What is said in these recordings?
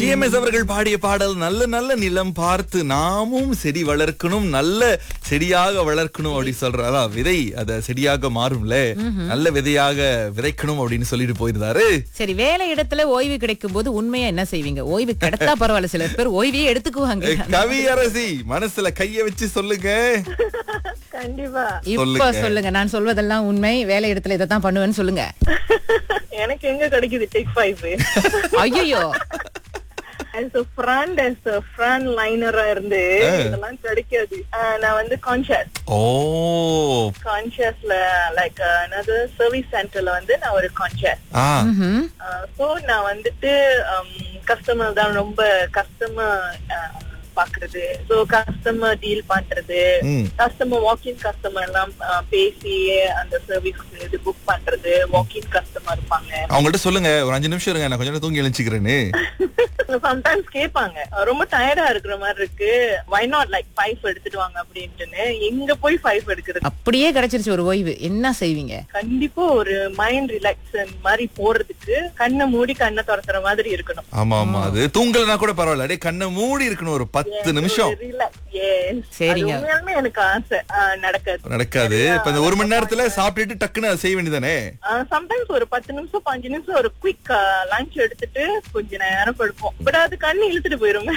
TMS அவர்கள் பாடிய பாடல் நல்ல நல்ல நிலம் பார்த்து நாமும் செடி வளர்க்கணும் நல்ல செடியாக வளர்க்கணும் அப்படின்னு சொல்ற அதான் விதை அத செடியாக மாறும்ல நல்ல விதையாக விதைக்கணும் அப்படின்னு சொல்லிட்டு போயிருந்தாரு சரி வேலை இடத்துல ஓய்வு கிடைக்கும் போது உண்மையா என்ன செய்வீங்க ஓய்வு கிடைத்தா பரவாயில்ல சில பேர் ஓய்வையே எடுத்துக்குவாங்க கவி அரசி மனசுல கைய வச்சு சொல்லுங்க கண்டிப்பா இப்ப சொல்லுங்க. சொல்லுங்க நான் சொல்வதெல்லாம் உண்மை வேலை இடத்துல இதை தான் பண்ணுவேன்னு சொல்லுங்க எனக்கு எங்க கிடைக்குது டெக் ஃபைவ் ஐயோ as a front as a front lineரா இருந்து இதெல்லாம் கிடைக்காது ஆஹ் நான் வந்து கான்ஷியஸ் ஓ கான்ஷியஸ்ல லைக் another சர்வீஸ் சென்டர்ல வந்து நான் ஒரு கான்ஷியஸ் ஆ சோ நான் வந்துட்டு கஸ்டமர் தான் ரொம்ப கஸ்டமர் பாக்குறது சோ கஸ்டமர் டீல் பண்றது ம். கஸ்டமர் வாக்கிங் கஸ்டமர் எல்லாம் அஹ், பேசி அந்த சர்வீஸ் இது புக் பண்றது வாக்கிங் கஸ்டமர் இருப்பாங்க அவங்கள்ட்ட சொல்லுங்க ஒரு அஞ்சு நிமிஷம் இருங்க நான் கொஞ்ச நேரம் தூங்கி எழுச்சிக்கிறேன்னு சம்டைம்ஸ் கேட்பாங்க ரொம்ப டயர்டா இருக்கிற மாதிரி இருக்கு வை நாட் லைக் ஃபைவ் எடுத்துட்டு வாங்க அப்படின்ட்டுன்னு எங்க போய் ஃபைவ் எடுக்கிறது அப்படியே கிடைச்சிருச்சு ஒரு ஓய்வு என்ன செய்வீங்க கண்டிப்பா ஒரு மைண்ட் ரிலாக்ஸன் மாதிரி போறதுக்கு கண்ணை மூடி கண்ணை துரத்துற மாதிரி இருக்கணும் ஆமா ஆமா அது தூங்கலனா கூட பரவாயில்ல அப்படியே கண்ணை மூடி இருக்கணும் ஒரு பத்து நிமிஷம் ரிலாக்ஸ் எஸ் சரிங்க. உண்மையாலுமே எனக்கு ஆசை ஆஹ் நடக்காது நடக்காது இப்ப இந்த ஒரு மணி நேரத்துல சாப்பிட்டுட்டு டக்குன்னு அதை செய்ய வேண்டியதானே சம்டைம்ஸ் ஒரு பத்து நிமிஷம் பாஞ்சு நிமிஷம் ஒரு குயிக் லஞ்ச் எடுத்துட்டு கொஞ்ச நேரம் படுப்போம் பட் அது கண்ணு இழுத்துட்டு போயிருங்க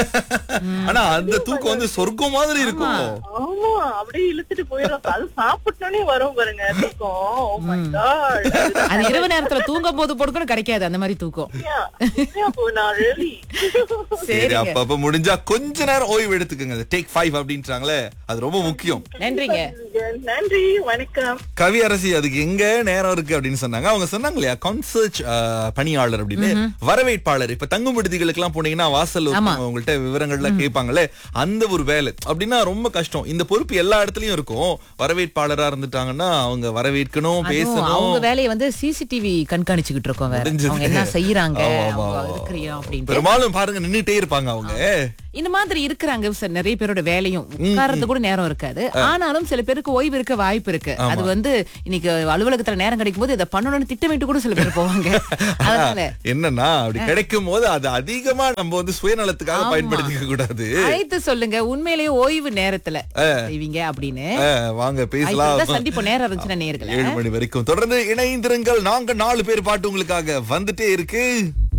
ஆனா அந்த தூக்கம் வந்து சொர்க்கம் மாதிரி இருக்கும் ஆமா அப்படியே இழுத்துட்டு போயிரும் அது சாப்பிட்டோன்னே வரும் பாருங்க தூக்கம் Oh my God. அது இரவு நேரத்துல தூங்கும் போது போடுக்கணும் கிடைக்காது அந்த மாதிரி தூக்கம் Yeah. Yeah, அப்போ நான் really சரி சரிங்க அப்பப்ப முடிஞ்சா கொஞ்ச நேரம் ஓய்வு எடுத்துக்கங்க டேக் ஃபைவ் அப்படின்றாங்களே அது ரொம்ப முக்கியம் நன்றிங்க நன்றி வணக்கம் கவி அரசி அதுக்கு எங்க நேரம் இருக்கு அப்படின்னு சொன்னாங்க அவங்க சொன்னாங்க இல்லையா கான்சர்ட் பணியாளர் அப்படின்னு வரவேற்பாளர் இப்ப தங்கும் விடுதிகளுக்கு எல்லாம் போனீங்கன்னா வாசல் ஒருத்தவங்க உங்கள்ட்ட விவரங்கள்லாம் கேட்பாங்கல்ல அந்த ஒரு வேலை அப்படின்னா ரொம்ப கஷ்டம் இந்த பொறுப்பு எல்லா இடத்துலயும் இருக்கும் வரவேற்பாளரா இருந்துட்டாங்கன்னா அவங்க வரவேற்கணும் அதுவும் பேசணும் அவங்க வேலையை வந்து சிசிடிவி கண்காணிச்சுக்கிட்டு இருக்கோம் வேற முடிஞ்சது. அவங்க என்ன செய்யறாங்க ஆமா, ஆமா, அவங்க ஆமா. இருக்கிறியா அப்படின்ட்டு பெரும்பாலும் பாருங்க நின்னுட்டே இருப்பாங்க அவங்க இந்த மாதிரி இருக்கிறாங்க சார் நிறைய பேரோட வேலையும் உட்கார்றது கூட நேரம் இருக்காது ஆனாலும் சில பேருக்கு ஓய்வு இருக்க வாய்ப்பு இருக்கு அது வந்து இன்னைக்கு அலுவலகத்துல நேரம் கிடைக்கும் போது இதை பண்ணணும்னு திட்டமிட்டு கூட சில பேர் போவாங்க அதனால என்னன்னா அப்படி கிடைக்கும் போது அது அதிகமா நம்ம வந்து சுயநலத்துக்காக ஆமா. பயன்படுத்திக்க கூடாது அழைத்து சொல்லுங்க உண்மையிலேயே ஓய்வு நேரத்துல செய்வீங்க அப்படின்னு அஹ், வாங்க இப்பதான் பேசலாம் சந்திப்பு நேரம் இருந்துச்சுன்னா நேர்கள ஏழு மணி வரைக்கும் தொடர்ந்து இணைந்திருங்கள் நாங்க நாலு பேர் பாட்டு உங்களுக்காக வந்துட்டே இருக்கு